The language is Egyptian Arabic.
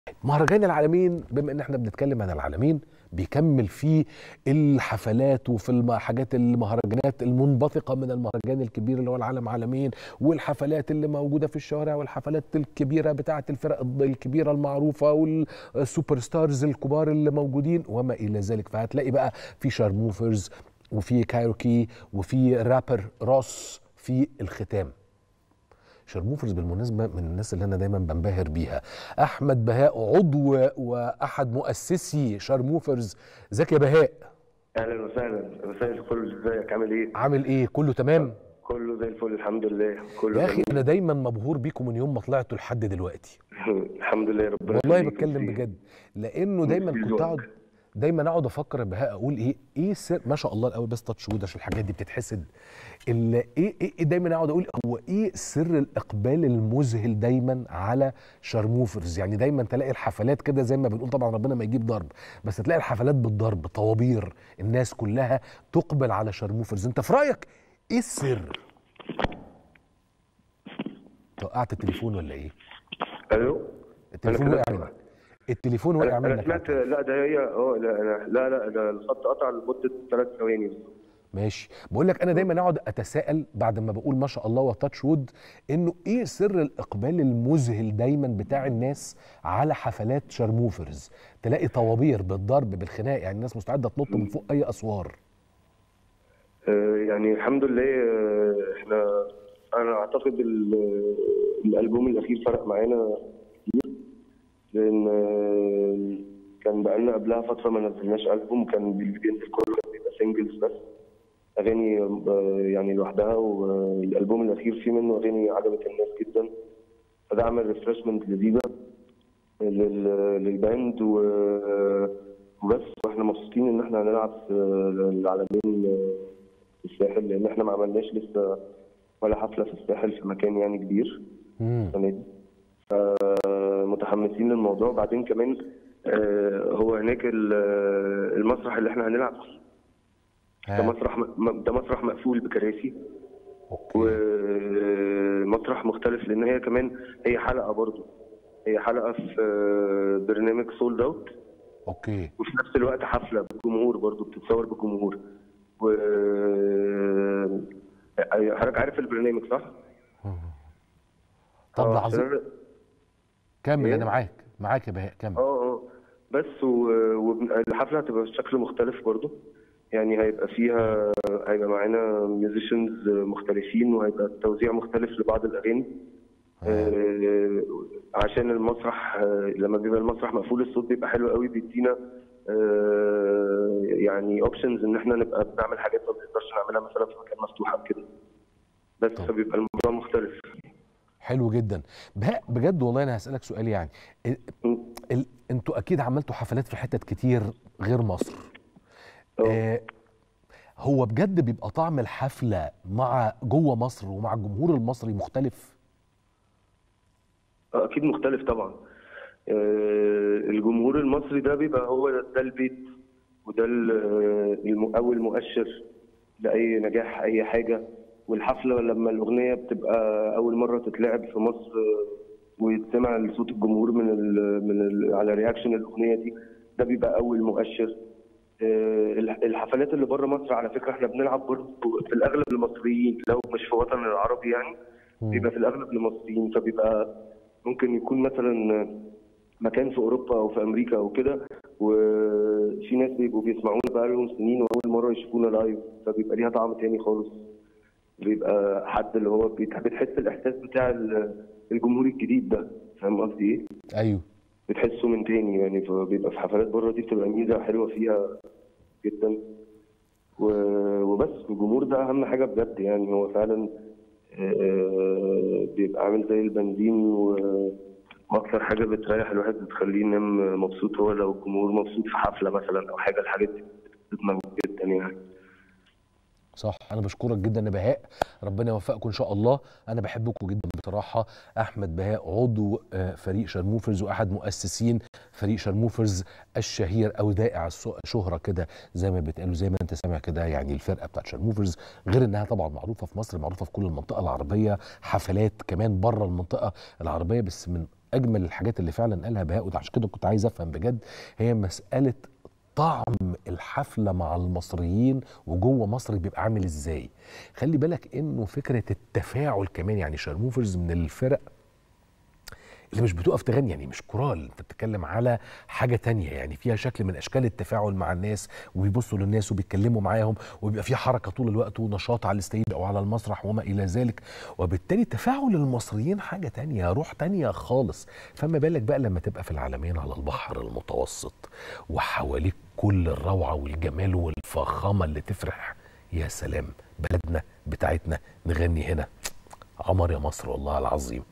مهرجان العالمين بما ان احنا بنتكلم عن العالمين بيكمل فيه الحفلات وفي الحاجات المهرجانات المنبثقه من المهرجان الكبير اللي هو العالم عالمين والحفلات اللي موجوده في الشوارع والحفلات الكبيره بتاعه الفرق الكبيره المعروفه والسوبر ستارز الكبار اللي موجودين وما الى ذلك فهتلاقي بقى في شارموفرز وفي كايروكي وفي رابر روس في الختام شرموفرز بالمناسبة من الناس اللي أنا دايما بنبهر بيها أحمد بهاء عضو وأحد مؤسسي شرموفرز ازيك يا بهاء اهلا وسهلا مساء الفل ازيك عامل ايه؟ عامل إيه كله تمام كله زي الفل الحمد لله كله يا أخي جميل. أنا دايما مبهور بيكم من يوم ما طلعتوا لحد دلوقتي الحمد لله ربنا والله يخليك. بتكلم ميرسي. بجد لأنه دايما ميرسي كنت ذوقك. أقعد دايما اقعد افكر يا بهاء اقول ايه ايه سر ما شاء الله الاول بس تاتش وود عشان الحاجات دي بتتحسد ال- ايه ايه إيه دايما اقعد اقول هو ايه سر الاقبال المذهل دايما على شرموفرز يعني دايما تلاقي الحفلات كده زي ما بنقول طبعا ربنا ما يجيب ضرب بس تلاقي الحفلات بالضرب طوابير الناس كلها تقبل على شرموفرز انت في رايك ايه السر وقعت التليفون ولا ايه الو التليفون كده وقع سامعك. منك التليفون وقع انا أنا منك سمعت لا ده هي اه لا أنا- لا لا ده الخط قطع لمده ثلاث ثواني بس. ماشي بقول لك انا دايما اقعد اتساءل بعد ما بقول ما شاء الله وتاتش وود انه ايه سر الاقبال المذهل دايما بتاع الناس على حفلات شرموفرز تلاقي طوابير بالضرب بالخناق يعني الناس مستعده تنط من فوق اي اسوار آه، يعني الحمد لله آه، احنا انا اعتقد ال- الالبوم الاخير فرق معانا كتير لان آه، كان بقالنا قبلها فتره ما نزلناش البوم كان اللي بينزل كله كان بيبقى سنجلز بس اغاني آه، يعني لوحدها والالبوم الاخير فيه منه اغاني عجبت الناس جدا فده عمل ريفرشمنت لذيذه لل- للباند و- وبس واحنا مبسوطين ان احنا هنلعب في العالمين في الساحل لان احنا ما عملناش لسه ولا حفله في الساحل في مكان يعني كبير مم. السنه دي متحمسين للموضوع وبعدين كمان آه، هو هناك ال- المسرح اللي احنا هنلعب فيه ده ها. مسرح م- ده مسرح مقفول بكراسي اوكي ومسرح مختلف لان هي كمان هي حلقه برضو هي حلقه في آه، برنامج سولد اوت اوكي وفي نفس الوقت حفله بالجمهور برضو بتتصور بالجمهور و حضرتك عارف البرنامج صح؟ طب آه، ده عظيم عشان- كمل إيه؟ انا معاك معاك يا بهاء كمل اه اه بس والحفله هتبقى بشكل مختلف برضو يعني هيبقى فيها هيبقى معانا ميوزيشنز مختلفين وهيبقى التوزيع مختلف لبعض الاغاني آه، عشان المسرح آه، لما بيبقى المسرح مقفول الصوت بيبقى حلو قوي بيدينا آه، يعني اوبشنز ان احنا نبقى بنعمل حاجات ما بنقدرش نعملها مثلا في مكان مفتوح او كده بس طب. فبيبقى الموضوع مختلف حلو جدا بهاء بجد والله انا هسالك سؤال يعني ال... ال... انتوا اكيد عملتوا حفلات في حتت كتير غير مصر اه آه هو بجد بيبقى طعم الحفله مع جوه مصر ومع الجمهور المصري مختلف آه، اكيد مختلف طبعا آه، الجمهور المصري ده بيبقى هو ده البيت وده ال- آه، الم- اول مؤشر لاي نجاح اي حاجه والحفله لما الاغنيه بتبقى اول مره تتلعب في مصر آه، ويتسمع صوت الجمهور من ال من ال على رياكشن الاغنيه دي ده بيبقى اول مؤشر آه، الح- الحفلات اللي بره مصر على فكره احنا بنلعب برضه في الاغلب المصريين لو مش في وطن العربي يعني بيبقى في الاغلب للمصريين فبيبقى ممكن يكون مثلا مكان في اوروبا او في امريكا او كده وفي ناس بيبقوا بيسمعونا بقى لهم سنين واول مره يشوفونا لايف فبيبقى ليها طعم تاني خالص بيبقى حد اللي هو بيت- بتحس الاحساس بتاع ال- الجمهور الجديد ده فاهم قصدي ايه؟ ايوه بتحسه من تاني يعني فبيبقى في حفلات بره دي بتبقى ميزه حلوه فيها جدا و- وبس الجمهور ده اهم حاجه بجد يعني هو فعلا آه، بيبقى عامل زي البنزين و- واكتر حاجه بتريح الواحد بتخليه ينام مبسوط هو لو الجمهور مبسوط في حفله مثلا او حاجه الحاجات دي بتدمج جدا يعني صح انا بشكرك جدا يا بهاء ربنا يوفقكم ان شاء الله انا بحبكم جدا بصراحه احمد بهاء عضو آه، فريق شرموفرز واحد مؤسسين فريق شرموفرز الشهير او ذائع الس- شهره كده زي ما بيتقالوا زي ما انت سامع كده يعني الفرقه بتاعت شرموفرز غير انها طبعا معروفه في مصر معروفه في كل المنطقه العربيه حفلات كمان بره المنطقه العربيه بس من اجمل الحاجات اللي فعلا قالها بهاء وده عشان كده كنت عايز افهم بجد هي مساله طعم الحفله مع المصريين وجوه مصر بيبقى عامل ازاي خلي بالك انه فكره التفاعل كمان يعني شارموفرز من الفرق اللي مش بتقف تغني يعني مش كورال انت بتتكلم على حاجه تانية يعني فيها شكل من اشكال التفاعل مع الناس وبيبصوا للناس وبيتكلموا معاهم وبيبقى في حركه طول الوقت ونشاط على الستيج او على المسرح وما الى ذلك وبالتالي تفاعل المصريين حاجه تانية روح تانية خالص فما بالك بقى لما تبقى في العالمين على البحر المتوسط وحواليك كل الروعه والجمال والفخامه اللي تفرح يا سلام بلدنا بتاعتنا نغني هنا عمر يا مصر والله العظيم